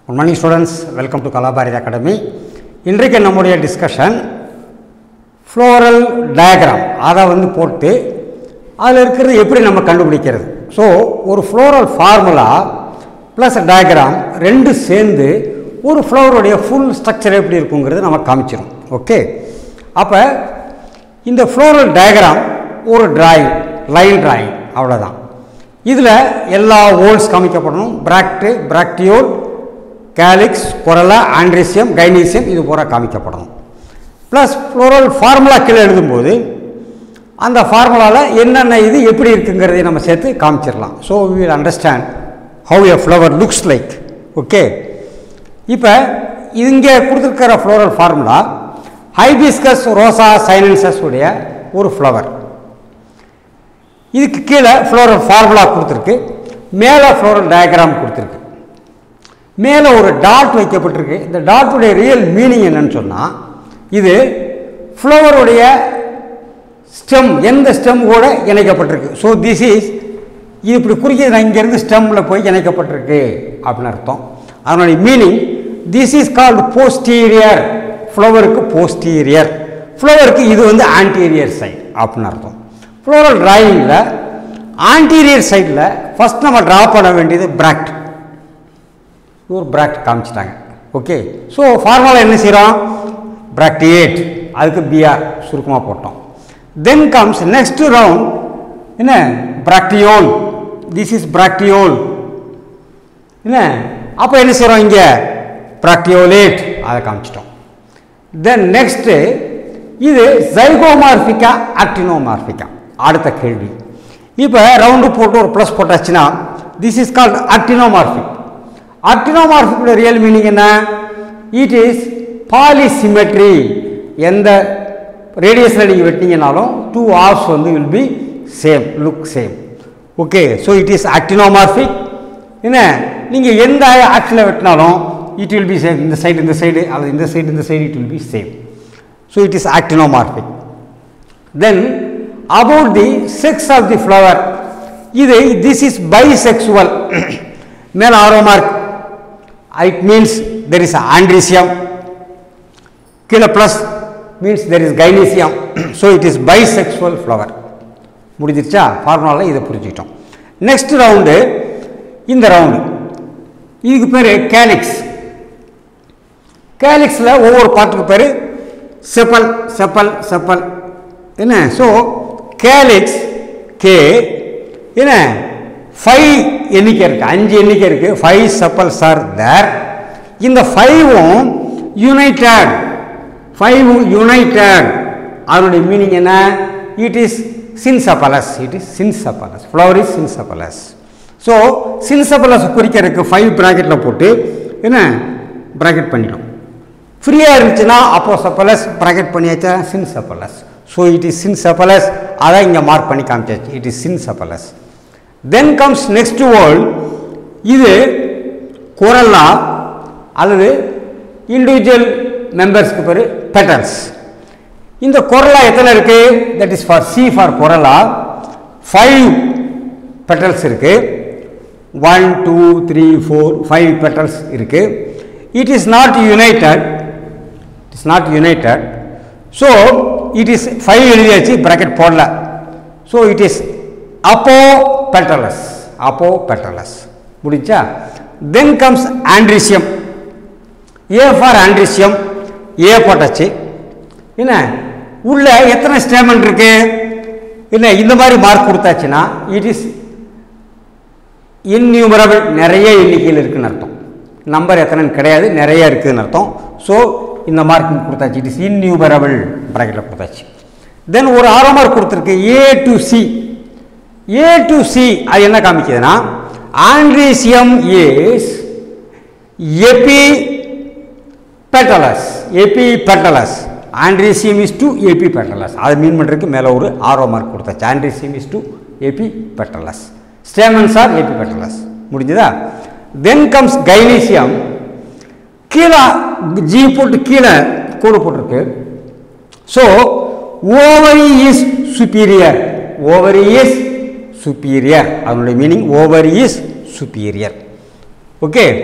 good morning students welcome to Kalabharathi academy இன்றைக்கு நம்முடைய discussion floral diagram அதை வந்து போட்டு அதில் இருக்கிறது எப்படி நம்ம கண்டுபிடிக்கிறது ஸோ ஒரு ஃப்ளோரல் ஃபார்முலா ப்ளஸ் டயக்ராம் ரெண்டு சேர்ந்து ஒரு ஃப்ளவருடைய ஃபுல் ஸ்ட்ரக்சர் எப்படி இருக்குங்கிறது நம்ம காமிச்சிடும் ஓகே அப்போ இந்த ஃப்ளோரல் டயக்ராம் ஒரு டிராயிங் லைன் டிராயிங் அவ்வளோதான் இதில் எல்லா ஓல்ஸ் காமிக்கப்படணும் bract bracteole calyx corolla androecium gynoecium இது பூரா காமிக்கப்படணும் ப்ளஸ் ஃப்ளோரல் ஃபார்முலா கீழே எழுதும்போது அந்த ஃபார்முலாவில் என்னென்ன இது எப்படி இருக்குங்கிறதை நம்ம சேர்த்து காமிச்சிடலாம் so we will understand how a flower looks like okay இப்போ இங்கே கொடுத்துருக்கிற floral formula hibiscus rosa sinensis உடைய ஒரு ஃப்ளவர் இதுக்கு கீழே ஃப்ளோரல் ஃபார்முலா கொடுத்துருக்கு மேலே ஃப்ளோரல் டயக்ராம் கொடுத்துருக்கு மேலே ஒரு டாட் வைக்கப்பட்டிருக்கு இந்த டாட்டுடைய ரியல் மீனிங் என்னன்னு சொன்னால் இது ஃப்ளவருடைய ஸ்டெம் எந்த ஸ்டெம் கூட இணைக்கப்பட்டிருக்கு ஸோ திஸ் இஸ் இது இப்படி குறிக்கிறது இங்கேருந்து ஸ்டெம்மில் போய் இணைக்கப்பட்டிருக்கு அப்படின்னு அர்த்தம் அதனுடைய meaning this is called posterior ஃப்ளவருக்கு போஸ்டீரியர் ஃப்ளவருக்கு இது வந்து ஆன்டீரியர் சைட் அப்படின்னு அர்த்தம் ஃப்ளோரல் டிராயிங்கில் ஆன்டீரியர் சைடில் ஃபஸ்ட் நம்ம ட்ரா பண்ண வேண்டியது பிராக்ட் ஒரு பிராக்ட் காமிச்சிட்டாங்க ஓகே ஸோ ஃபார்முலா என்ன செய்கிறோம் பிராக்டியேட் அதுக்கு பிஆர் சுருக்கமாக போட்டோம் தென் கம்ஸ் நெக்ஸ்ட் ரவுண்ட் என்ன பிராக்டியோல் திஸ் இஸ் பிராக்டியோல் என்ன அப்போ என்ன செய்கிறோம் இங்கே பிராக்டியோலேட் அதை காமிச்சிட்டோம் தென் நெக்ஸ்ட்டு இது ஜைகோமார்பிக்கா ஆக்டினோமார்பிக்கா அடுத்த கேள்வி இப்போ ரவுண்டு போட்டு ஒரு ப்ளஸ் போட்டாச்சுன்னா திஸ் இஸ் கால்ட் ஆக்டினோமார்பிக் ஆக்டினோமார்பிக்கோட ரியல் மீனிங் என்ன இட் இஸ் பாலிசிமெட்ரி எந்த ரேடியஸில் நீங்கள் வெட்டிங்கனாலும் டூ ஆர்ஸ் வந்து will be same look same okay so it is actinomorphic என்ன நீங்கள் எந்த ஆக்சில் வெட்டினாலும் இட் வில் பி சேம் இந்த சைடு இந்த சைடு அல்லது இந்த சைடு இந்த side it will be same so it is actinomorphic then about the sex of the flower இது திஸ் இஸ் பைசெக்சுவல் மேலே arrow mark it means there is androecium கீழே plus means there is gynoecium so it is bisexual flower முடிஞ்சிருச்சா ஃபார்முலாவில் இதை புரிஞ்சுக்கிட்டோம் next round இந்த round இதுக்கு பேர் கேலிக்ஸ் கேலிக்ஸில் ஒவ்வொரு பாட்டுக்கு பேர் செப்பல் செப்பல் செப்பல் என்ன ஸோ கேலிக்ஸ் கே என்ன ஃபைவ் எண்ணிக்கை இருக்குது அஞ்சு எண்ணிக்கை இருக்குது ஃபைவ் செப்பல்ஸ் ஆர் தேர் இந்த ஃபைவும் யுனைடட் ஃபைவ் யுனைடட் அதனுடைய மீனிங் என்ன it is synsepalous it is synsepalous flower is synsepalous so synsepalous குறிக்கிறதுக்கு ஃபைவ் ப்ராக்கெட்டில் போட்டு என்ன ப்ராக்கெட் பண்ணிடும் ஃப்ரீயாக இருந்துச்சுன்னா அப்போ சப்பலஸ் ப்ராக்கெட் பண்ணியாச்சா synsepalous so it is synsepalous அதை இங்கே மார்க் பண்ணி காமிச்சாச்சு it is synsepalous then comes next whorl இது குரல்லா அல்லது இண்டிவிஜுவல் மெம்பர்ஸ்க்கு பேர் பெட்டல்ஸ் இந்த குரலா எத்தனை இருக்குது that is for C for corolla five petals இருக்குது one two three four five petals இருக்குது it is not united it is not united so it is five எழுதியாச்சு ப்ராக்கெட் போடல so it is apopetalous apopetalous முடிஞ்சா then comes ஆண்ட்ரிசியம் A for ஆண்ட்ரிசியம் ஏ போட்டாச்சு என்ன உள்ள எத்தனை statement இருக்கு என்ன இந்த மாதிரி மார்க் கொடுத்தாச்சுன்னா இட் இஸ் இன்யூமரபிள் நிறைய எண்ணிக்கையில் இருக்குன்னு அர்த்தம் நம்பர் எத்தனைன்னு கிடையாது நிறைய இருக்குதுன்னு அர்த்தம் ஸோ இந்த மார்க் கொடுத்தாச்சு இட் இஸ் இன்யூமரபிள் ப்ராக்கெட்டில் கொடுத்தாச்சு தென் ஒரு ஆரோ மார்க் கொடுத்துருக்கு A to C A to C அது என்ன காமிக்குதுன்னா androecium is epipetalous epipetalous androecium is to epipetalous அதை மீன் பண்ணுறதுக்கு மேலே ஒரு ஆரோ மார்க் கொடுத்தாச்சு androecium is to epipetalous stamens are epipetalous முடிஞ்சதா தென் கம்ஸ் கைனீசியம் கீழே ஜி போட்டு கீழே கோடு போட்டிருக்கு so ovary is superior ovary is superior அதனுடைய meaning ovary is superior okay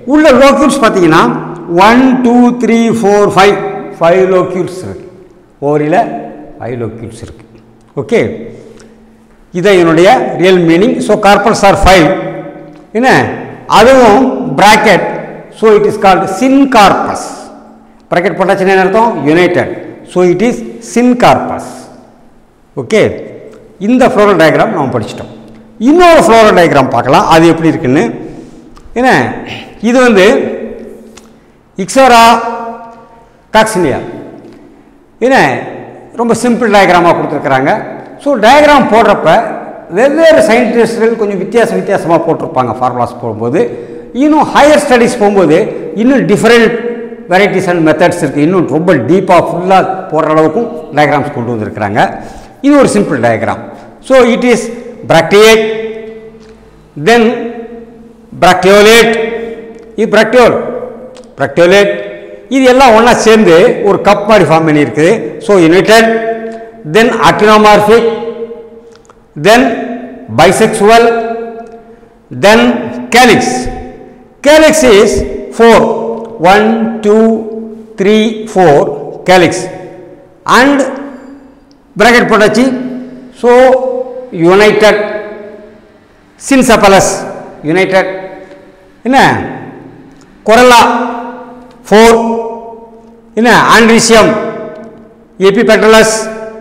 உள்ள லோக்யூல்ஸ் பார்த்தீங்கன்னா one two three four five five locules இருக்கு ஓவரியில் ஃபைவ் லோக்யூல்ஸ் இருக்கு ஓகே இதை என்னுடைய real meaning so carpels are five என்ன அதுவும் bracket so it is called syncarpous bracket போட்டாச்சுன்னா என்ன அர்த்தம் united so it is syncarpous okay இந்த ஃப்ளோரல் டயக்ராம் நம்ம படிச்சிட்டோம் இன்னொரு ஃப்ளோரல் டயக்ராம் பார்க்கலாம் அது எப்படி இருக்குன்னு என்ன இது வந்து இக்ஸோரா காக்சினியா என்ன ரொம்ப சிம்பிள் டயக்ராமாக கொடுத்துருக்குறாங்க ஸோ டயக்ராம் போடுறப்ப வெவ்வேறு சயின்டிஸ்ட்கள் கொஞ்சம் வித்தியாச வித்தியாசமாக போட்டிருப்பாங்க ஃபார்முலாஸ் போகும்போது இன்னும் ஹையர் ஸ்டடீஸ் போகும்போது இன்னும் டிஃப்ரெண்ட் வெரைட்டிஸ் அண்ட் மெத்தட்ஸ் இருக்குது இன்னும் ரொம்ப டீப்பாக ஃபுல்லாக போடுற அளவுக்கும் டயக்ராம்ஸ் கொண்டு வந்திருக்கிறாங்க இது ஒரு simple diagram so it is bracteate then bracteolate இது பிரக்டியோல் பிரக்டியோலேட் இது எல்லாம் ஒன்றா சேர்ந்து ஒரு கப் மாதிரி ஃபார்ம் பண்ணியிருக்குது so united then actinomorphic then bisexual then calyx calyx is four one two three four calyx and bracket போட்டாச்சு ஸோ யுனைடெட் சின்சபலஸ் யுனைடெட் என்ன கொரலா ஃபோர் என்ன ஆண்ட்ரிசியம் எபிபெட்ரலஸ்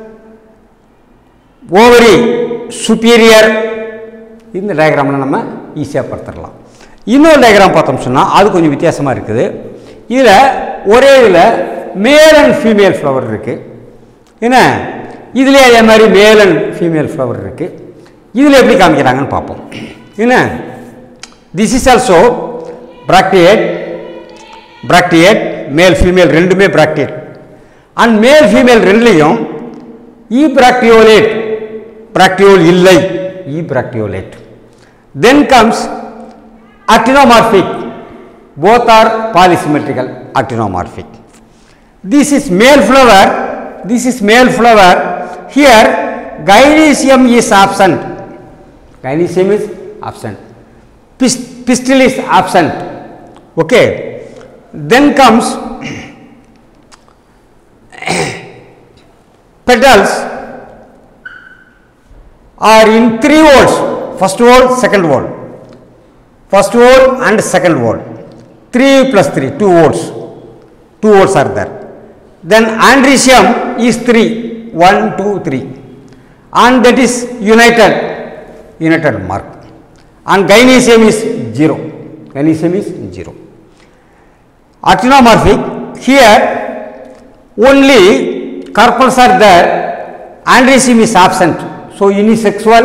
ஓவரி சுப்பீரியர் இந்த டயக்ராமில் நம்ம ஈஸியாக படுத்துடலாம் இன்னொரு டயக்ராம் பார்த்தோம் சொன்னால் அது கொஞ்சம் வித்தியாசமாக இருக்குது இதில் ஒரே இதில் மேல் அண்ட் ஃபீமேல் ஃப்ளவர் இருக்குது என்ன இதுலேயே அதே மாதிரி மேல் அண்ட் ஃபீமேல் ஃப்ளவர் இருக்குது இதில் எப்படி காமிக்கிறாங்கன்னு பார்ப்போம் என்ன this is also bracteate bracteate male female ரெண்டுமே பிராக்டியேட் அண்ட் மேல் ஃபீமேல் ரெண்டுலேயும் இ பிராக்டியோலேட் பிராக்டியோல் இல்லை ebracteolate then comes actinomorphic both are polysymmetrical actinomorphic this is male flower this is male flower here gynecium is absent gynecium is absent Pist- pistil is absent okay then comes petals are in three volts first volt second volt first volt and second volt 3 plus 3 2 volts 2 volts are there then andresium is 3 1 2 3 and that is united united mark and gynecium is 0 gynecium is 0 actinomorphic here only carpels are there andresium is absent so unisexual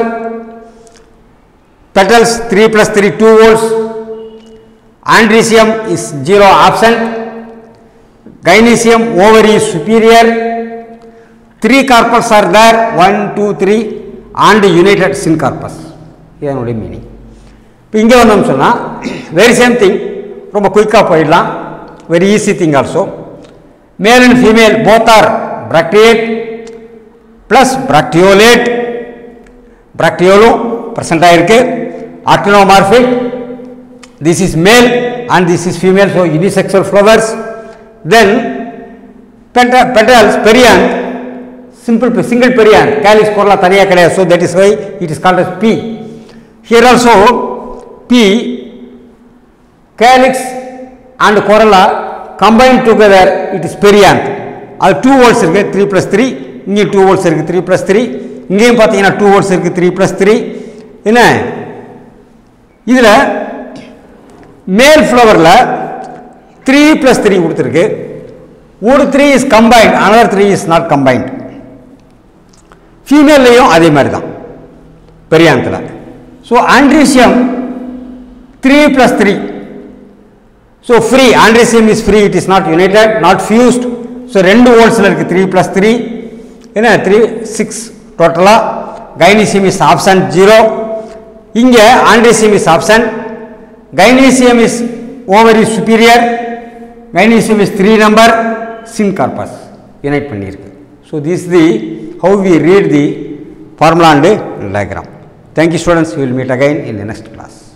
petals 3 plus 3 2 volts andresium is 0 absent gynecium ovary is superior three carpels are there 1 2 3 and united syncarpus இதனுடைய meaning இப்போ இங்கே வந்தோம் சொன்னால் very same thing ரொம்ப குயிக்காக போயிடலாம் very easy thing also male and female both are bracteate plus bracteolate பிராக்டியோலும் present ஆயிருக்கு actinomorphic this is male and this is female so unisexual flowers then penta, petals perianth simple pe- single perianth calyx corolla தனியாக கிடையாது so that is why it is called as p here also p calyx and corolla combined together it is perianth அது two whorls இருக்கு three plus three இங்கேயும் two whorls இருக்குது three plus three இங்கேயும் பார்த்தீங்கன்னா two whorls இருக்குது three plus three என்ன இதில் மேல் ஃப்ளவரில் த்ரீ ப்ளஸ் த்ரீ கொடுத்துருக்கு ஒரு three is combined another three is not combined ஃபீமேல்லையும் அதே மாதிரி தான் பெரியாந்தத்தில் so androecium three plus three so free androecium is free it is not united not fused so ரெண்டு வோல்ட்ஸில் இருக்குது த்ரீ ப்ளஸ் த்ரீ என்ன த்ரீ சிக்ஸ் டோட்டலாக கைனிசியம் இஸ் ஆப்ஷன் ஜீரோ இங்கே androecium is absent gynoecium is ovary superior gynoecium is three number syncarpous unite பண்ணியிருக்கு so this the how we read the formula and diagram thank you students will meet again in the next class